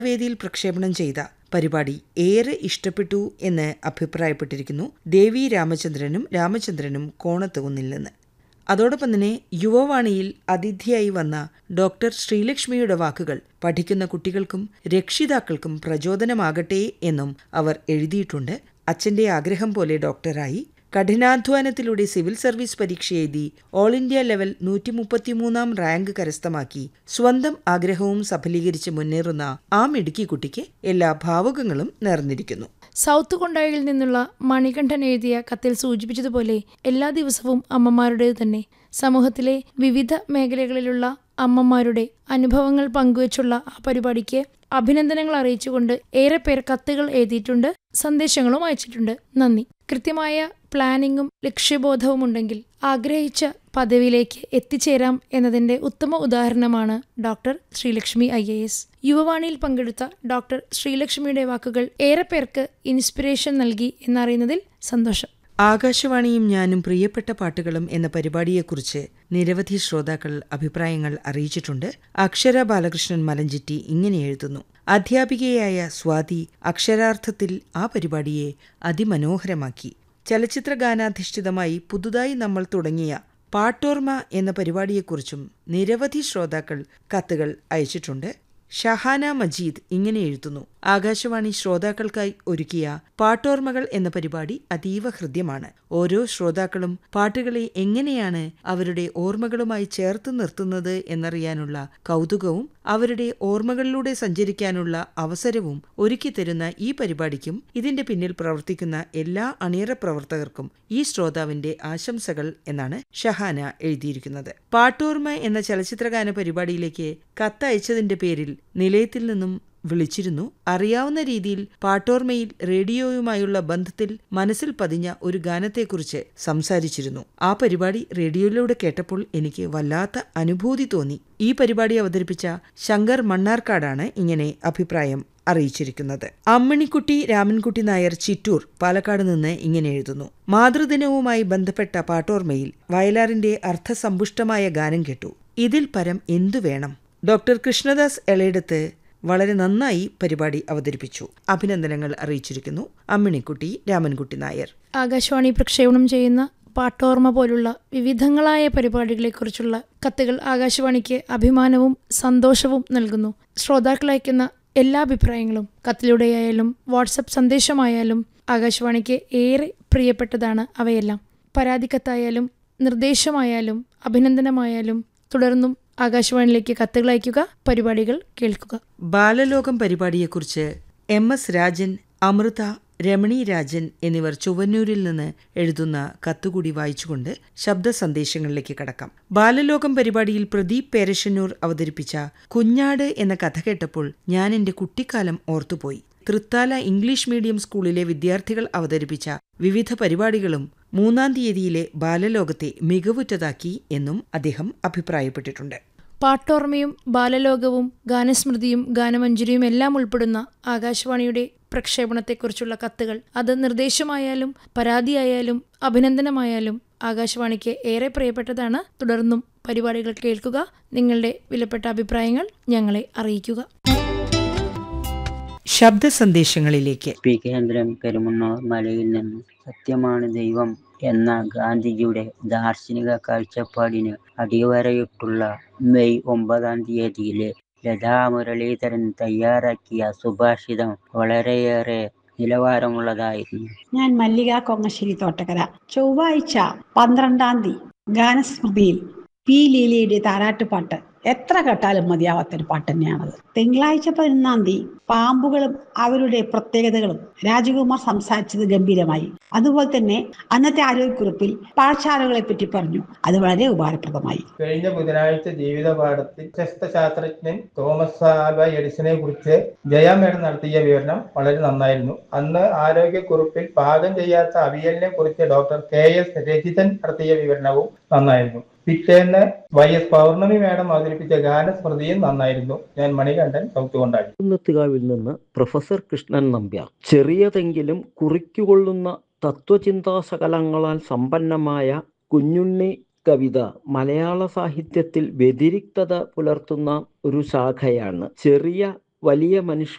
വേദിയിൽ പ്രക്ഷേപണം ചെയ്ത പരിപാടി ഏറെ ഇഷ്ടപ്പെട്ടു എന്ന് അഭിപ്രായപ്പെട്ടിരിക്കുന്നു ദേവി രാമചന്ദ്രനും രാമചന്ദ്രനും കോണത്തുകുന്നിൽ നിന്ന് അതോടൊപ്പം തന്നെ യുവവാണിയിൽ അതിഥിയായി വന്ന ഡോക്ടർ ശ്രീലക്ഷ്മിയുടെ വാക്കുകൾ പഠിക്കുന്ന കുട്ടികൾക്കും രക്ഷിതാക്കൾക്കും പ്രചോദനമാകട്ടെ എന്നും അവർ എഴുതിയിട്ടുണ്ട് അച്ഛന്റെ ആഗ്രഹം പോലെ ഡോക്ടറായി കഠിനാധ്വാനത്തിലൂടെ സിവിൽ സർവീസ് പരീക്ഷ എഴുതി ഓൾ ഇന്ത്യ ലെവൽ നൂറ്റി മുപ്പത്തിമൂന്നാം റാങ്ക് കരസ്ഥമാക്കി സ്വന്തം ആഗ്രഹവും സഫലീകരിച്ച് മുന്നേറുന്ന ആ മിടുക്കി കുട്ടിക്ക് എല്ലാ ഭാവുകങ്ങളും നേർന്നിരിക്കുന്നു സൗത്ത് കൊണ്ടായിൽ നിന്നുള്ള മണികണ്ഠൻ എഴുതിയ കത്തിൽ സൂചിപ്പിച്ചതുപോലെ എല്ലാ ദിവസവും അമ്മമാരുടേത് തന്നെ സമൂഹത്തിലെ വിവിധ മേഖലകളിലുള്ള അമ്മമാരുടെ അനുഭവങ്ങൾ പങ്കുവച്ചുള്ള ആ പരിപാടിക്ക് അഭിനന്ദനങ്ങൾ അറിയിച്ചുകൊണ്ട് ഏറെ പേർ കത്തുകൾ എഴുതിയിട്ടുണ്ട് സന്ദേശങ്ങളും അയച്ചിട്ടുണ്ട് നന്ദി കൃത്യമായ പ്ലാനിങ്ങും ലക്ഷ്യബോധവും ഉണ്ടെങ്കിൽ ആഗ്രഹിച്ച പദവിയിലേക്ക് എത്തിച്ചേരാം എന്നതിന്റെ ഉത്തമ ഉദാഹരണമാണ് doctor Sreelakshmi I A S യുവവാണിയിൽ പങ്കെടുത്ത ഡോക്ടർ ശ്രീലക്ഷ്മിയുടെ വാക്കുകൾ ഏറെ പേർക്ക് ഇൻസ്പിറേഷൻ നൽകി എന്നറിയുന്നതിൽ സന്തോഷം ആകാശവാണിയും ഞാനും പ്രിയപ്പെട്ട പാട്ടുകളും എന്ന പരിപാടിയെക്കുറിച്ച് നിരവധി ശ്രോതാക്കൾ അഭിപ്രായങ്ങൾ അറിയിച്ചിട്ടുണ്ട് അക്ഷര ബാലകൃഷ്ണൻ മലഞ്ചിറ്റി ഇങ്ങനെ എഴുതുന്നു അധ്യാപികയായ സ്വാതി അക്ഷരാർത്ഥത്തിൽ ആ പരിപാടിയെ അതിമനോഹരമാക്കി ചലച്ചിത്ര ഗാനാധിഷ്ഠിതമായി പുതുതായി നമ്മൾ തുടങ്ങിയ പാട്ടോർമ എന്ന പരിപാടിയെക്കുറിച്ചും നിരവധി ശ്രോതാക്കൾ കത്തുകൾ അയച്ചിട്ടുണ്ട് ഷഹാന മജീദ് ഇങ്ങനെ എഴുതുന്നു ആകാശവാണി ശ്രോതാക്കൾക്കായി ഒരുക്കിയ പാട്ടോർമകൾ എന്ന പരിപാടി അതീവ ഹൃദ്യമാണ് ഓരോ ശ്രോതാക്കളും പാട്ടുകളെ എങ്ങനെയാണ് അവരുടെ ഓർമ്മകളുമായി ചേർത്ത് നിർത്തുന്നത് എന്നറിയാനുള്ള കൗതുകവും അവരുടെ ഓർമ്മകളിലൂടെ സഞ്ചരിക്കാനുള്ള അവസരവും ഒരുക്കിത്തരുന്ന ഈ പരിപാടിക്കും ഇതിന്റെ പിന്നിൽ പ്രവർത്തിക്കുന്ന എല്ലാ അണിയറ പ്രവർത്തകർക്കും ഈ ശ്രോതാവിന്റെ ആശംസകൾ എന്നാണ് ഷഹാന എഴുതിയിരിക്കുന്നത് പാട്ടോർമ എന്ന ചലച്ചിത്രഗാന പരിപാടിയിലേക്ക് കത്തയച്ചതിന്റെ പേരിൽ നിലയത്തിൽ നിന്നും വിളിച്ചിരുന്നു അറിയാവുന്ന രീതിയിൽ പാട്ടോർമയിൽ റേഡിയോയുമായുള്ള ബന്ധത്തിൽ മനസ്സിൽ പതിഞ്ഞ ഒരു ഗാനത്തെക്കുറിച്ച് സംസാരിച്ചിരുന്നു ആ പരിപാടി റേഡിയോയിലൂടെ കേട്ടപ്പോൾ എനിക്ക് വല്ലാത്ത അനുഭൂതി തോന്നി ഈ പരിപാടി അവതരിപ്പിച്ച ശങ്കർ മണ്ണാർക്കാടാണ് ഇങ്ങനെ അഭിപ്രായം അറിയിച്ചിരിക്കുന്നത് അമ്മണിക്കുട്ടി രാമൻകുട്ടി നായർ ചിറ്റൂർ പാലക്കാട് നിന്ന് ഇങ്ങനെ എഴുതുന്നു മാതൃദിനവുമായി ബന്ധപ്പെട്ട പാട്ടോർമയിൽ വയലാറിന്റെ അർത്ഥസമ്പുഷ്ടമായ ഗാനം കേട്ടു ഇതിൽ പരം എന്തു വേണം ഡോക്ടർ കൃഷ്ണദാസ് എളയിടത്ത് വളരെ നന്നായി പരിപാടി അവതരിപ്പിച്ചു അഭിനന്ദനങ്ങൾ അറിയിച്ചിരിക്കുന്നു അമ്മിണിക്കുട്ടി രാമൻകുട്ടി നായർ ആകാശവാണി പ്രക്ഷേപണം ചെയ്യുന്ന പാട്ടോർമ പോലുള്ള വിവിധങ്ങളായ പരിപാടികളെക്കുറിച്ചുള്ള കത്തുകൾ ആകാശവാണിക്ക് അഭിമാനവും സന്തോഷവും നൽകുന്നു ശ്രോതാക്കൾ അയക്കുന്ന എല്ലാ അഭിപ്രായങ്ങളും കത്തിലൂടെയായാലും വാട്സപ്പ് സന്ദേശമായാലും ആകാശവാണിക്ക് ഏറെ പ്രിയപ്പെട്ടതാണ് അവയെല്ലാം പരാതിക്കത്തായാലും നിർദ്ദേശമായാലും അഭിനന്ദനമായാലും തുടർന്നും ആകാശവാണിയിലേക്ക് കത്തുകൾ അയയ്ക്കുക പരിപാടികൾ കേൾക്കുക ബാലലോകം പരിപാടിയെക്കുറിച്ച് എം എസ് രാജൻ അമൃത രമണി രാജൻ എന്നിവർ ചുവന്നൂരിൽ നിന്ന് എഴുതുന്ന കത്തുകൂടി വായിച്ചുകൊണ്ട് ശബ്ദ സന്ദേശങ്ങളിലേക്ക് കടക്കാം ബാലലോകം പരിപാടിയിൽ പ്രദീപ് പേരശന്നൂർ അവതരിപ്പിച്ച കുഞ്ഞാട് എന്ന കഥ കേട്ടപ്പോൾ ഞാൻ എന്റെ കുട്ടിക്കാലം ഓർത്തുപോയി തൃത്താല ഇംഗ്ലീഷ് മീഡിയം സ്കൂളിലെ വിദ്യാർത്ഥികൾ അവതരിപ്പിച്ച വിവിധ പരിപാടികളും മൂന്നാം തീയതിയിലെ ബാലലോകത്തെ മികവുറ്റതാക്കി എന്നും അദ്ദേഹം അഭിപ്രായപ്പെട്ടിട്ടുണ്ട് പാട്ടോർമയും ബാലലോകവും ഗാനസ്മൃതിയും ഗാനമഞ്ജരിയും എല്ലാം ഉൾപ്പെടുന്ന ആകാശവാണിയുടെ പ്രക്ഷേപണത്തെക്കുറിച്ചുള്ള കത്തുകൾ അത് നിർദ്ദേശമായാലും പരാതിയായാലും അഭിനന്ദനമായാലും ആകാശവാണിക്ക് ഏറെ പ്രിയപ്പെട്ടതാണ് തുടർന്നും പരിപാടികൾ കേൾക്കുക നിങ്ങളുടെ വിലപ്പെട്ട അഭിപ്രായങ്ങൾ ഞങ്ങളെ അറിയിക്കുക ശബ്ദ സന്ദേശങ്ങളിലേക്ക് പി കേന്ദ്രം കരുമണ്ണൂർ മലയിൽ നിന്നും സത്യമാണ് ദൈവം എന്ന ഗാന്ധിജിയുടെ ദാർശനിക കാഴ്ചപ്പാടിന് അടിവരയിട്ടുള്ള മെയ് ഒമ്പതാം തീയതിയിലെ ലതാ മുരളീധരൻ തയ്യാറാക്കിയ സുഭാഷിതം വളരെയേറെ നിലവാരമുള്ളതായിരുന്നു ഞാൻ മല്ലിക കൊങ്ങശ്ശേരി തോട്ടക്കര ചൊവ്വാഴ്ച പന്ത്രണ്ടാം തീയതി ഗാനസ്മൃതിയിൽ പി ലീലയുടെ താരാട്ടുപാട്ട് എത്ര കേട്ടാലും മതിയാവാത്തൊരു പാട്ട് തന്നെയാണത് തിങ്കളാഴ്ച പതിനൊന്നാം തീയതി പാമ്പുകളും അവരുടെ പ്രത്യേകതകളും രാജകുമാർ സംസാരിച്ചത് ഗംഭീരമായി അതുപോലെ തന്നെ അന്നത്തെ ആരോഗ്യക്കുറിപ്പിൽ പാഠശാലകളെ പറ്റി പറഞ്ഞു അത് വളരെ ഉപകാരപ്രദമായി കഴിഞ്ഞ ബുധനാഴ്ച ജീവിത പാഠത്തിൽ പ്രശസ്ത ശാസ്ത്രജ്ഞൻ തോമസ് ആൽവ എഡിസനെ കുറിച്ച് ജയ മേഡം നടത്തിയ വിവരണം വളരെ നന്നായിരുന്നു അന്ന് ആരോഗ്യക്കുറിപ്പിൽ പാകം ചെയ്യാത്ത അവിയലിനെ കുറിച്ച് ഡോക്ടർ കെ എസ് രജിതൻ നടത്തിയ വിവരണവും നന്നായിരുന്നു പിറ്റേന്ന് വൈ എസ് പൗർണമി മേഡം അവതരിപ്പിച്ച ഗാനസ്മൃതിയും നന്നായിരുന്നു ഞാൻ മണികണ്ഠൻ സൗത്ത് കൊണ്ടാടി കുന്നത്തുകാവിൽ നിന്ന് പ്രൊഫസർ കൃഷ്ണൻ നമ്പ്യാർ ചെറിയതെങ്കിലും കുറിക്കുകൊള്ളുന്ന തത്വചിന്താശകലങ്ങളാൽ സമ്പന്നമായ കുഞ്ഞുണ്ണി കവിത മലയാള സാഹിത്യത്തിൽ വ്യതിരിക്തത പുലർത്തുന്ന ഒരു ശാഖയാണ് ചെറിയ വലിയ മനുഷ്യ